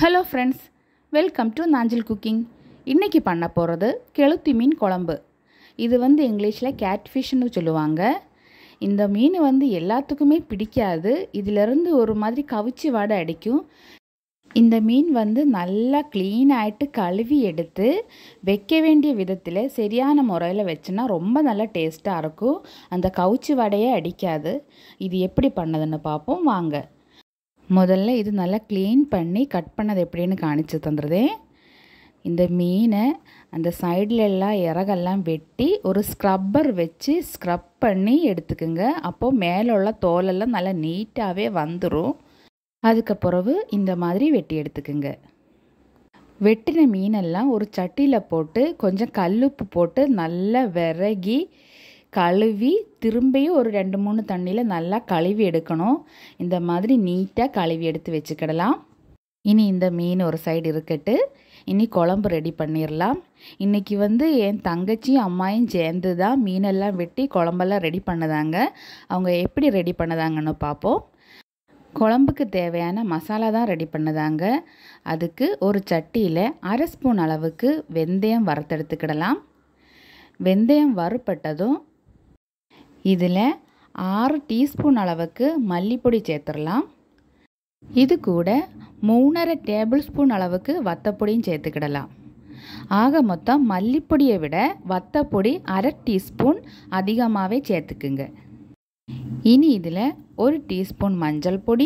hello friends welcome to Nanjil cooking இன்றைக்கி பண்ண போகிறது கெளுத்தி மீன் குழம்பு இது வந்து இங்கிலீஷில் கேட்ஃபிஷ்னு சொல்லுவாங்க இந்த மீன் வந்து எல்லாத்துக்குமே பிடிக்காது இதிலிருந்து ஒரு மாதிரி கவிச்சி வாடை அடிக்கும் இந்த மீன் வந்து நல்லா க்ளீன் ஆகிட்டு கழுவி எடுத்து வைக்க வேண்டிய விதத்தில் சரியான முறையில் வச்சுனா ரொம்ப நல்லா டேஸ்ட்டாக இருக்கும் அந்த கவுச்சி வடையே அடிக்காது இது எப்படி பண்ணதுன்னு பார்ப்போம் வாங்க முதல்ல இது நல்லா க்ளீன் பண்ணி கட் பண்ணது எப்படின்னு காணிச்சு தந்துடுதேன் இந்த மீனை அந்த சைடில் எல்லாம் இறகெல்லாம் வெட்டி ஒரு ஸ்க்ரப்பர் வச்சு ஸ்க்ரப் பண்ணி எடுத்துக்குங்க அப்போது மேலே உள்ள தோலெல்லாம் நல்லா நீட்டாகவே வந்துடும் அதுக்கு பிறகு இந்த மாதிரி வெட்டி எடுத்துக்குங்க வெட்டின மீனெல்லாம் ஒரு சட்டியில் போட்டு கொஞ்சம் கல்லுப்பு போட்டு நல்லா விறகி கழுவி திரும்பியும் ஒரு ரெண்டு மூணு தண்ணியில் நல்லா கழுவி எடுக்கணும் இந்த மாதிரி நீட்டாக கழுவி எடுத்து வச்சுக்கிடலாம் இனி இந்த மீன் ஒரு சைடு இருக்கட்டு இனி குழம்பு ரெடி பண்ணிடலாம் இன்றைக்கி வந்து என் தங்கச்சியும் அம்மாயும் சேர்ந்து தான் மீனெல்லாம் வெட்டி குழம்பெல்லாம் ரெடி பண்ணுதாங்க அவங்க எப்படி ரெடி பண்ணுதாங்கன்னு பார்ப்போம் குழம்புக்கு தேவையான மசாலா தான் ரெடி பண்ணுதாங்க அதுக்கு ஒரு சட்டியில் அரை ஸ்பூன் அளவுக்கு வெந்தயம் வறுத்தெடுத்துக்கிடலாம் வெந்தயம் வறுப்பட்டதும் இதில் ஆறு டீஸ்பூன் அளவுக்கு மல்லிப்பொடி சேர்த்துடலாம் இது கூட மூணரை டேபிள் ஸ்பூன் அளவுக்கு வத்தப்பொடியும் சேர்த்துக்கிடலாம் ஆக மொத்தம் மல்லிப்பொடியை விட வத்தப்பொடி அரை டீஸ்பூன் அதிகமாகவே சேர்த்துக்குங்க இனி இதில் ஒரு டீஸ்பூன் மஞ்சள் பொடி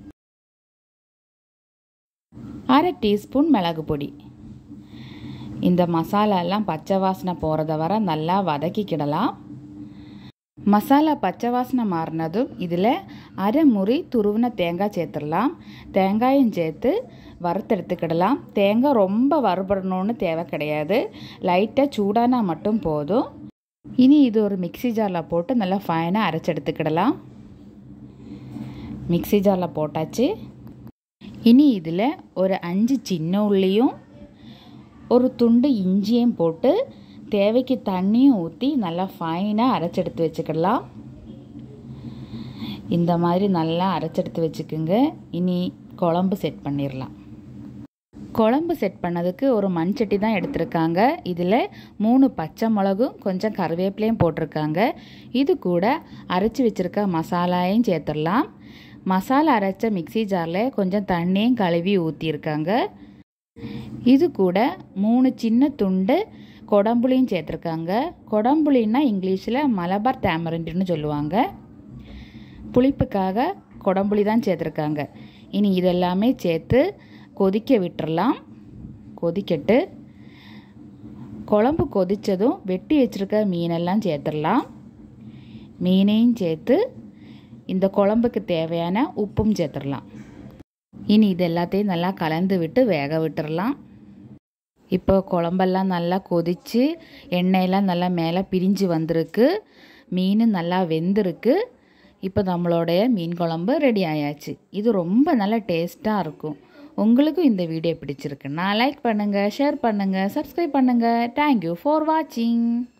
அரை டீஸ்பூன் மிளகு பொடி இந்த மசாலாலாம் பச்சை வாசனை போகிறத வர நல்லா வதக்கிக்கிடலாம் மசாலா பச்சை வாசனை மாறினதும் இதில் அரை முறி துருவின தேங்காய் சேர்த்துடலாம் தேங்காயும் சேர்த்து வறுத்தெடுத்துக்கிடலாம் தேங்காய் ரொம்ப வறுபடணும்னு தேவை கிடையாது லைட்டாக சூடானா மட்டும் போதும் இனி இது ஒரு மிக்சி ஜாரில் போட்டு நல்லா ஃபைனாக அரைச்சி எடுத்துக்கிடலாம் மிக்சி ஜாரில் போட்டாச்சு இனி இதில் ஒரு அஞ்சு சின்ன உள்ளியும் ஒரு துண்டு இஞ்சியும் போட்டு தேவைக்கு தண்ணியும் ஊற்றி நல்லா ஃபைனாக அரைச்செடுத்து வச்சுக்கிடலாம் இந்த மாதிரி நல்லா அரைச்செடுத்து வச்சுக்குங்க இனி குழம்பு செட் பண்ணிடலாம் குழம்பு செட் பண்ணதுக்கு ஒரு மண் சட்டி தான் எடுத்திருக்காங்க இதில் மூணு பச்சை மிளகும் கொஞ்சம் கருவேப்பிலையும் போட்டிருக்காங்க இது கூட அரைச்சி வச்சுருக்க மசாலாயும் சேர்த்துடலாம் மசாலா அரைச்ச மிக்சி ஜாரில் கொஞ்சம் தண்ணியும் கழுவி ஊற்றியிருக்காங்க இது கூட மூணு சின்ன துண்டு கொடம்புளியும் சேர்த்துருக்காங்க கொடம்புளின்னா இங்கிலீஷில் மலபார் டேமரண்ட்னு சொல்லுவாங்க புளிப்புக்காக கொடம்புளி தான் சேர்த்துருக்காங்க இனி இதெல்லாமே சேர்த்து கொதிக்க விட்டுறலாம் கொதிக்கட்டு குழம்பு கொதித்ததும் வெட்டி வச்சுருக்க மீனெல்லாம் சேர்த்துடலாம் மீனையும் சேர்த்து இந்த குழம்புக்கு தேவையான உப்பும் சேர்த்துடலாம் இனி இது எல்லாத்தையும் நல்லா கலந்து விட்டு வேக விட்டுறலாம் இப்போ குழம்பெல்லாம் நல்லா கொதித்து எண்ணெயெல்லாம் நல்லா மேலே பிரிஞ்சு வந்திருக்கு மீன் நல்லா வெந்திருக்கு இப்போ நம்மளுடைய மீன் குழம்பு ரெடி ஆயாச்சு இது ரொம்ப நல்லா டேஸ்ட்டாக இருக்கும் உங்களுக்கும் இந்த வீடியோ பிடிச்சிருக்குன்னா லைக் பண்ணுங்கள் ஷேர் பண்ணுங்கள் சப்ஸ்கிரைப் பண்ணுங்கள் தேங்க்யூ ஃபார் வாட்சிங்